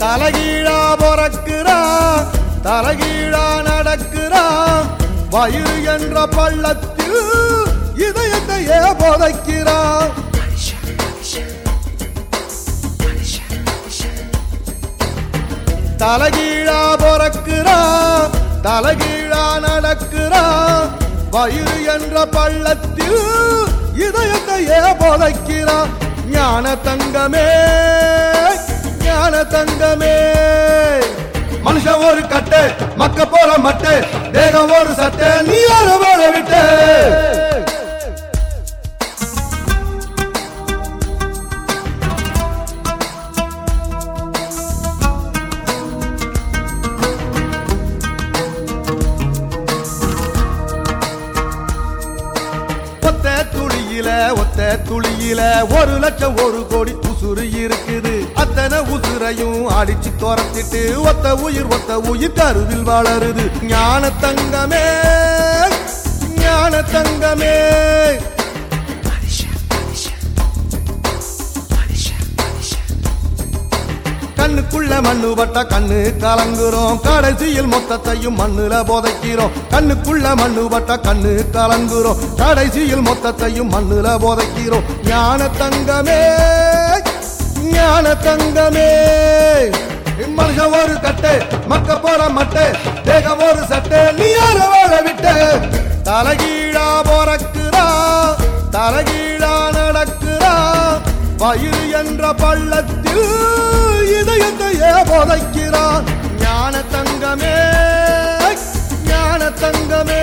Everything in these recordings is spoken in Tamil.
தலகீழா பொறக்கிறான் தலகீழா நடக்கிறான் வயிறு என்ற பள்ளத்தில் இதயத்தையே புதைக்கிறான் தலகீழா பொறக்கிறான் தலகீழா நடக்கிறான் வயிறு என்ற பள்ளத்தில் இதயத்தையே புதைக்கிறான் ஞான தங்கமே ஞான தங்கமே மனுஷன் ஒரு கட்டு மக்க போற மட்டு தேகம் ஒரு சட்டை நீ ஒரு போல விட்டு ஒத்த துளியில ஒத்த துளியில ஒரு லட்சம் ஒரு கோடி உசுறு இருக்குது அத்தனை உசுரையும் அடிச்சு துரத்திட்டு ஒத்த உயிர் ஒத்த உயிர் கருவில் வளருது ஞான தங்கமே ஞான தங்கமே கண்ணுக்குள்ள மண்ணு பட்ட கண்ணு கலங்குறோம் கடைசியில் மொத்தத்தையும் மண்ணுல புதைக்கிறோம் கண்ணுக்குள்ள மண்ணு பட்ட கண்ணு கலங்குறோம் கடைசியில் மொத்தத்தையும் மண்ணுல புதைக்கிறோம் ஞான தங்கமே ஞான தங்கமே மனுஷன் ஒரு கட்டு மக்க போற மட்டு தேகம் ஒரு சட்டை நீ யார வாழ விட்டு தலகீழா பொறக்குறா தலகீழா நடக்குறா வயிறு என்ற பள்ளத்தில் இதயத்தையே புதைக்கிறான் ஞான தங்கமே ஞான தங்கமே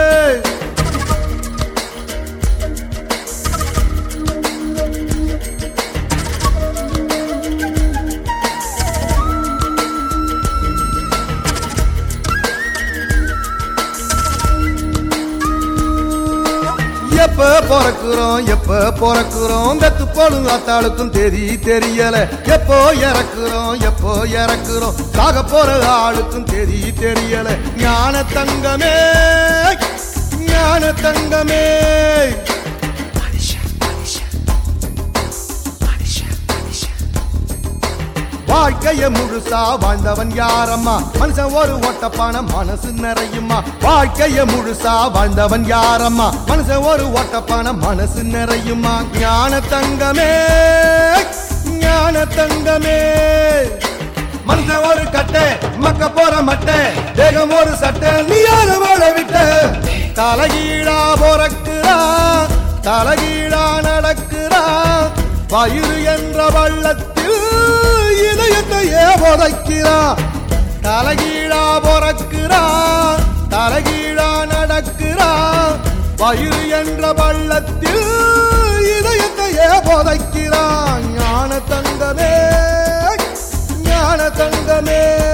எப்ப பிறக்குறோம் எப்ப பிறக்குறோம் வெத்து போலும் அத்தாளுக்கும் தெரி தெரியல எப்போ இறக்குறோம் எப்போ இறக்குறோம் சாக போற ஆளுக்கும் தெரி தெரியல ஞான தங்கமே ஞான தங்கமே வாழ்க்கைய முழுசா வாழ்ந்தவன் யாரம்மா மனுஷன் ஒரு ஓட்டப்பான மனசு நிறையுமா வாழ்க்கைய முழுசா வாழ்ந்தவன் யாரம்மா மனுஷன் ஒரு ஓட்டப்பான மனசு நிறையுமா ஞான தங்கமே ஞான தங்கமே மனுஷன் ஒரு கட்டை மக்க போற மட்டை தேகம் ஒரு சட்டை நீ யார வாழ விட்ட தலகீழா பொறக்குறா தலகீழா நடக்குறா வயிறு என்ற வள்ளத்தில் இதயத்தையே புதைக்கிறா தலகீழா பொறக்குறா தலகீழா நடக்குறா வயிறு என்ற வள்ளத்தில் இதயத்தையே புதைக்கிறா ஞான தங்கமே ஞான தங்கமே